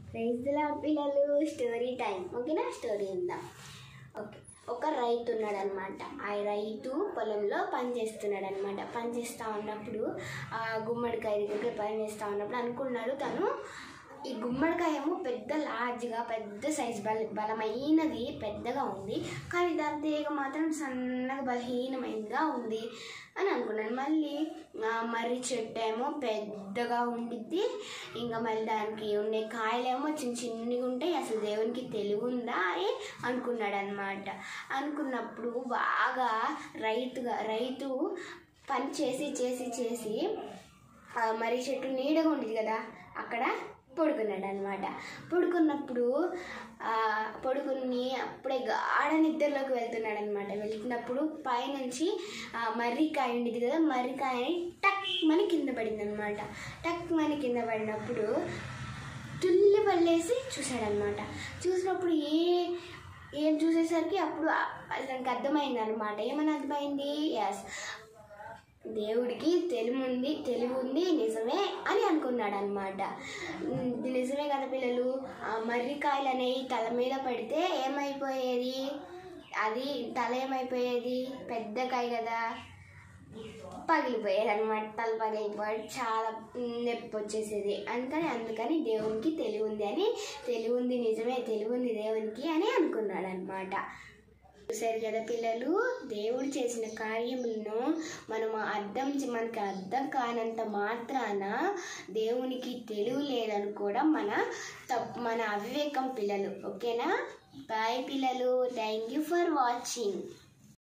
రైతుల పిల్లలు story time ఓకేనా స్టోరీ ఉందాం ఓకే ఒక రైతు ఉన్నాడు అనమాట ఆ రైతు పొలంలో పని చేస్తున్నాడు అనమాట పని చేస్తూ ఉన్నప్పుడు ఆ గుమ్మడికాయ దగ్గర పని చేస్తూ ఉన్నప్పుడు అనుకున్నాడు తను ఈ గుమ్మడికాయ ఏమో పెద్ద లార్జ్గా పెద్ద సైజ్ బల బలమైనది పెద్దగా ఉంది కానీ దాని తీగ మాత్రం సన్నగా బలహీనమైనదిగా ఉంది అని అనుకున్నాను మళ్ళీ ఆ, మర్రి చెట్టు ఏమో పెద్దగా ఉండిద్ది ఇంకా మళ్ళీ దానికి ఉండే కాయలేమో చిన్న చిన్నగా ఉంటాయి అసలు దేవునికి తెలివి ఉందా అని అనుకున్నాడు అనమాట అనుకున్నప్పుడు బాగా రైతుగా రైతు పని చేసి చేసి చేసి ఆ మర్రి చెట్టు నీడగా ఉండేది కదా అక్కడ పడుకున్నాడు అనమాట పడుకున్నప్పుడు ఆ, పడుకుని అప్పుడే గాఢ నిద్రలోకి వెళ్తున్నాడు అనమాట వెళ్తున్నప్పుడు పైనుంచి ఆ, మర్రికాయ ఉండేది కదా మర్రికాయ టక్ మని కింద పడింది అనమాట టక్ మని కింద పడినప్పుడు తుల్లి పల్లేసి చూశాడనమాట చూసినప్పుడు ఏ ఏం చూసేసరికి అప్పుడు ఆ- దానికి అర్థమైంది అనమాట ఏమని అర్థమైంది ఎస్ దేవుడికి తెలివి ఉంది తెలివి ఉంది నిజమే అని అనుకున్నాడు అనమాట నిజమే కదా పిల్లలు ఆ మర్రికాయలు అనేవి తల మీద పడితే ఏమైపోయేది అది తల ఏమైపోయేది పెద్ద కాయ కదా పగిలిపోయేది అనమాట తల పగిలిపోయి చాలా నొప్పి వచ్చేసేది అందుకని అందుకని దేవునికి తెలివి ఉంది అని తెలివి ఉంది నిజమే తెలివి ఉంది దేవునికి అని అనుకున్నాడు అనమాట చూశారు కదా పిల్లలు దేవుడు చేసిన కార్యములను మనం అర్థం చే- మనకి అర్థం కానంత మాత్రాన దేవునికి తెలివి లేదనుకోవడం మన తప్పు మన అవివేకం పిల్లలు ఓకేనా బాయ్ పిల్లలు థ్యాంక్ యూ ఫర్ వాచింగ్